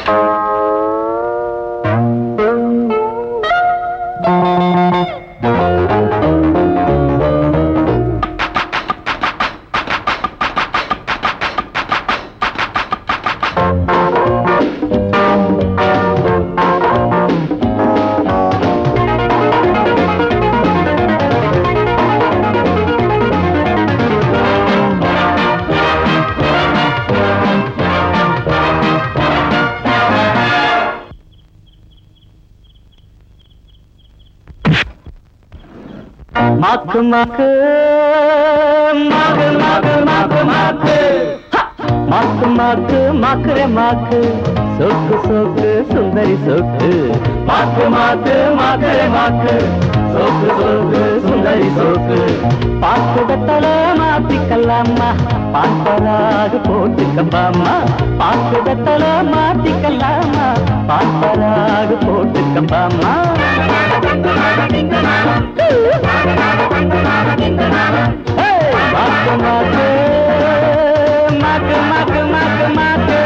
மாக்கு மாக்கு மாக்கு மாக்கு மாக்கு மாக்கு ஹ! மாக்கு மாக்கு மாக்குற மாக்கு சொக்கு சொக்கு சுந்தரி சொக்கு மாக்கு மாக்கு மாக்குற மாக்கு சொக்கு சொக்கு சுந்தரி சொக்கு பாக்கு வெத்தல மாத்திக்கலாமா பாப்பராக போட்டுக்கப்பாமா பாக்கு வெத்தல மாத்திக்கலாமா பாப்பராக போட்டுக்கப்பாமா Hey! மாக்கு மாக்கு மாக்கு மாக்கு மாக்கு மாக்கு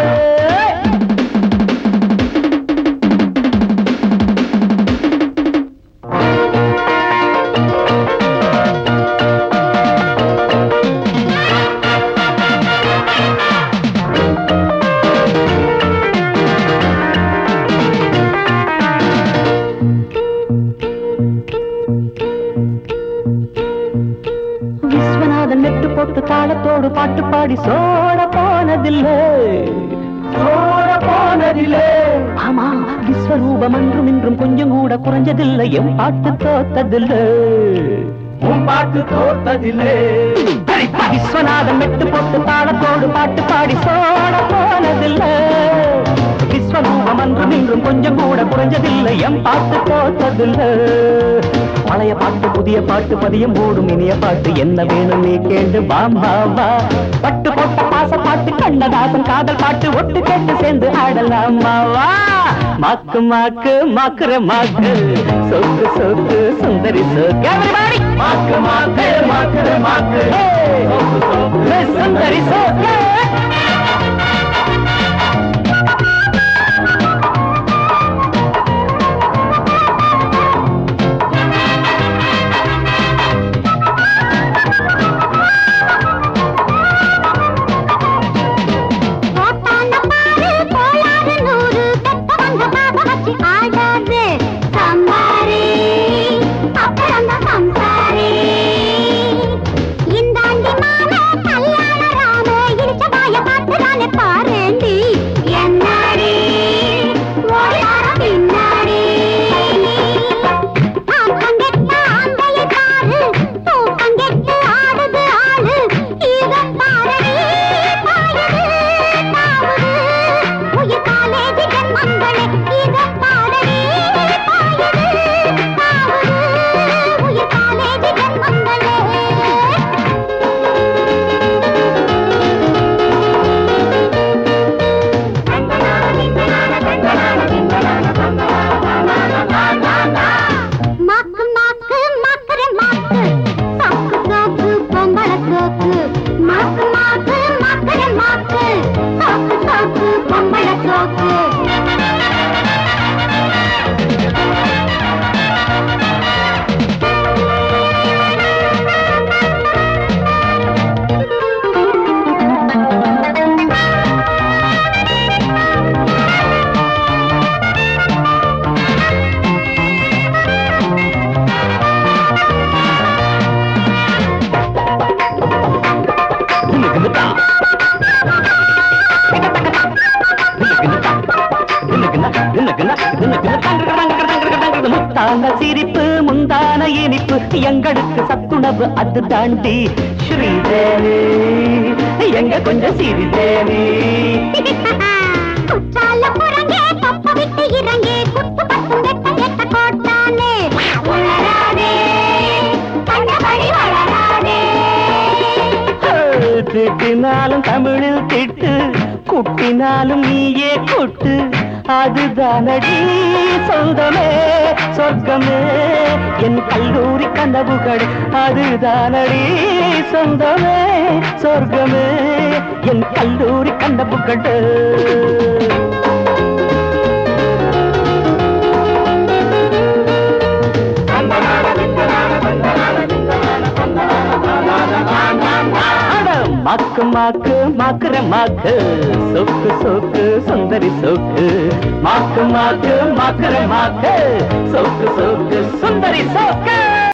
விஸ்வநாதன் நெட்டு போட்டு தாளத்தோடு பாட்டு பாடி சோட போனதில்லை சோட போனதில்லை ஆமா விஸ்வரூபம் அன்றும் இன்றும் கொஞ்சம் கூட குறைஞ்சதில்லை என் பாட்டு தோத்ததில்லை உன் பாட்டு தோத்ததில்லை விஸ்வநாதன் மெட்டு போட்டு தாளத்தோடு பாட்டு பாடி சோட போனதில்லை விஸ்வரூபம் அன்றும் இன்றும் கொஞ்சம் கூட குறைஞ்சதில்லை என் பாட்டு தோத்ததில்லை பழைய பாட்டு புதிய பாட்டு பதியம் போடும் இனிய பாட்டு என்ன வேணும் நீ கேண்டு பாம்பா வா பட்டு போட்ட பாச பாட்டு கண்ணதாசன் காதல் பாட்டு ஒட்டு கேட்டு சேர்ந்து ஆடலாமா வா மாக்கு மாக்கு மாக்குற மாக்கு சொக்கு சொக்கு சுந்தரி சொக்கு Everybody! மாக்கு மாக்கு மாக்குற மாக்கு சொக்கு சொக்கு சுந்தரி சொக்கு போட்டாண்ட பாரு கோளாறு நூறு பெத்தவங்க பாப வச்சு ஆடாது சம்பாரி அப்புறம் தான் சம்சாரி இந்தாண்டி மால கல்யாண ராம இடிச்ச வாய பார்த்து நானே பாருண்டி என்னாடி ஓடார பின்னாடி ஆம்பங்கெட்ட ஆந்தையை பாரு தூக்கங்கெட்டு ஆடுது ஆளு இதம் பாரடி பாயுது தாவுது உயிர் காலேஜ் ஜன்மங்களே இதம் பாரடி பாயுது தாவுது உயிர் காலேஜ் ஜன்மங்களே மாக்கு மாக்கு மாக்குற மாக்கு சாக்கு சாக்கு பொம்பள சோக்கு மாக்கு மாக்கு மாக்குற மாக்கு சாக்கு சாக்கு பொம்பள சோக்கு முத்தான சிரிப்பு முந்தான இனிப்பு எங்களுக்கு சத்துணவு அது தாண்டி ஸ்ரீதேவி எங்க கொஞ்சம் சிறிதேவி குற்றால புறங்கே தொப்ப விட்டு இறங்கே குத்து பத்தும் வெட்ட எட்ட கோட்டானே உளராதே கண்டபடி வளராதே திட்டினாலும் தமிழில் திட்டு குட்டினாலும் நீயே குட்டு அதுதானடி சொந்தமே சொர்க்கமே என் கல்லூரி கனவுகள் அதுதானடி சொந்தமே சொர்க்கமே என் கல்லூரி கனவுகள் மாக்கு மாக்கு மாக்குற மாக்கு சொக்கு சொக்கு சுந்தரி சொக்கு மாக்கு மாக்கு மாக்குற மாக்கு சொக்கு சொக்கு சுந்தரி சொக்கு